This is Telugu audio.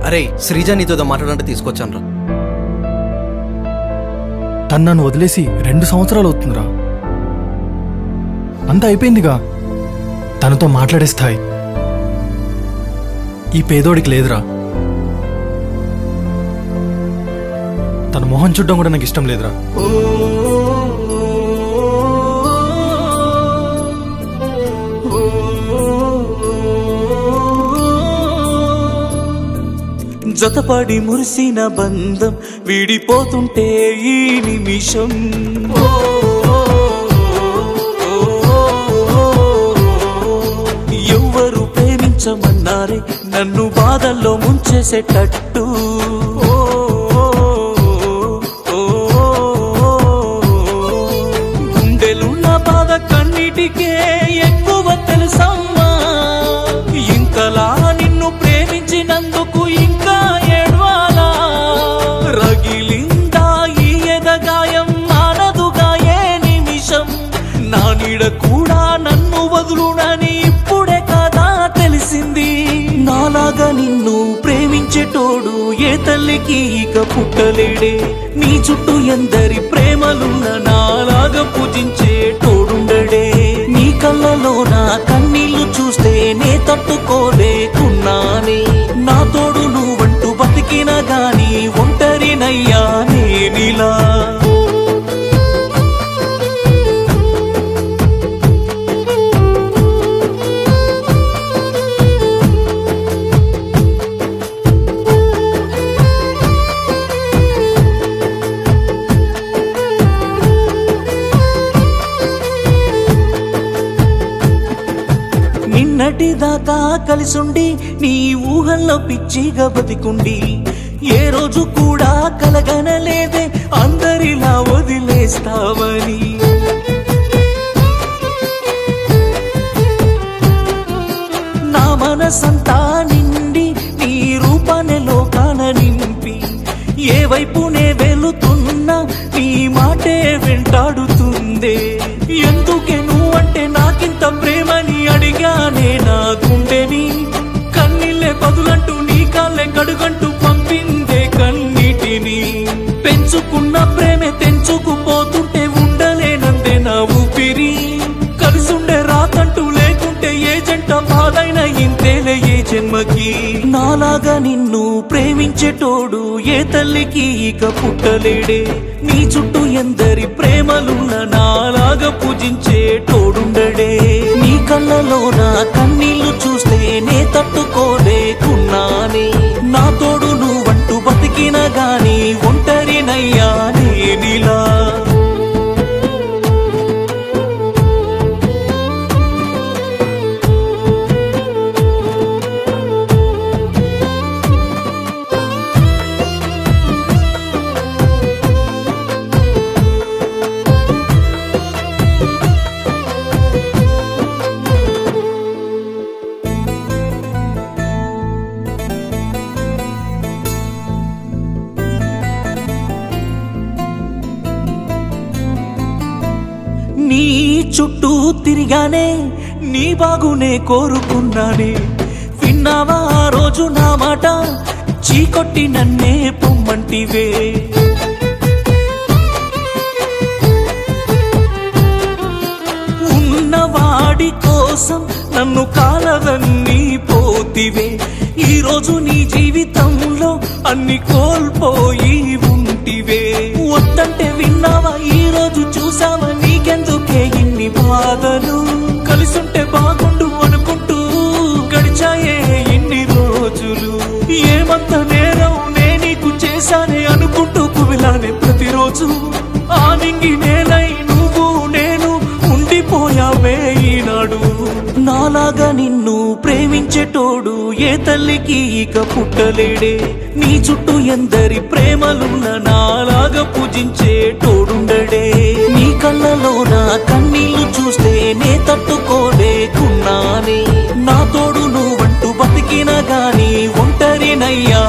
అరే శ్రీజ నీతో మాట్లాడంటే తీసుకొచ్చాను రా తను నన్ను వదిలేసి రెండు సంవత్సరాలు అవుతుందిరా అంతా అయిపోయిందిగా తనతో మాట్లాడే స్థాయి ఈ పేదోడికి లేదురా తన మొహం చూడడం కూడా నాకు ఇష్టం లేదురా జతపడి మురిసిన బంధం విడిపోతుంటే ఈ నిమిషం ఎవ్వరు ప్రేమించమన్నారే నన్ను బాధల్లో ముంచేసేటట్టు గుండెలున్న బాధ కన్నిటికే ఎక్కువ తెలుసమ్మా ఇంతలా నిన్ను ప్రేమించినందుకు ఇంకా ఏడ్వాలా రగిలిందా ఈ ఎదగాయం మానదుగా ఏ నిమిషం నా నీడ కూడా నన్ను వదులునని ఇప్పుడే కదా తెలిసింది నాలాగా నిన్ను ప్రేమించేటోడు ఏ తల్లికి ఇక పుట్టలేడే నీ చుట్టూ ఎందరి ప్రేమలున్న నాలాగా పూజించే తోడుండడే నీ కళ్ళలో నా కన్నీళ్లు చూస్తే నే తట్టుకోలేకున్నానే నా తోడు నువ్వంటూ బతికిన గాని ఒంటరినయ్యా నేనిలా నిన్నటి దాకా కలిసుండి నీ ఊహల్లో పిచ్చిగా బతికుండి ఏ రోజు కూడా కలగనలేదే అందరిలా వదిలేస్తావని నా మనసంతా నిండి నీ రూపాన్ని లోకాన నింపి ఏ వైపునే వెళుతున్నా నీ మాటే వెంటాడుతుందే ఎందుకే నువ్వంటే నాకింత ప్రేమని అడిగానే నా గుండెని కన్నీళ్ళే బదులంటూ నీ కాళ్ళే కడుగంటూ పంపిందే కన్నీటిని పెంచుకున్న ప్రేమే తెంచుకుపోతుంటే ఉండలేనందే నా ఊపిరి కలిసుండే రాతంటూ లేకుంటే ఏ జంట బాధైన ఇంతేలే ఏ జన్మకి నాలాగా నిన్ను ప్రేమించేటోడు ఏ తల్లికి ఇక పుట్టలేడే నీ చుట్టూ ఎందరి ప్రేమలున్న నాలాగా పూజించే తోడుండడే నీ కళ్ళలో నా కన్నీళ్లు చూస్తే నే తట్టుకోలేకున్నానే నా తోడు నువ్వంటూ బతికిన గాని ఒంటరినయ్యా నేనిలా నీ చుట్టూ తిరిగానే నీ బాగునే కోరుకున్నానే విన్నావా ఆ రోజు నా మాట చీకొట్టి నన్నే పొమ్మంటివే ఉన్నవాడి కోసం నన్ను కాలవన్నీ పోతివే ఈ రోజు నీ జీవితంలో అన్ని కోల్పోయి ఉంటివే వద్దంటే విన్నావా ఈ రోజు చూసావా నీకెందుకే ఇన్ని బాధలు కలిసుంటే బాగుండు అనుకుంటూ గడిచాయే ఇన్ని రోజులు ఏమంత నేరం నే నీకు చేశానే అనుకుంటూ కువిలానే ప్రతిరోజు ఆ నింగి నేలై నువ్వు నేను ఉండిపోయావే ఈనాడు నాలాగా నిన్ను ప్రేమించేటోడు ఏ తల్లికి ఇక పుట్టలేడే నీ చుట్టూ ఎందరి ప్రేమలున్న నాలాగా పూజించే తోడుండడే నీ కళ్ళలో నా కన్నీళ్లు చూస్తే నే తట్టుకోలేకున్నానే నా తోడు నువ్వంటూ బతికిన గాని ఒంటరినయ్యా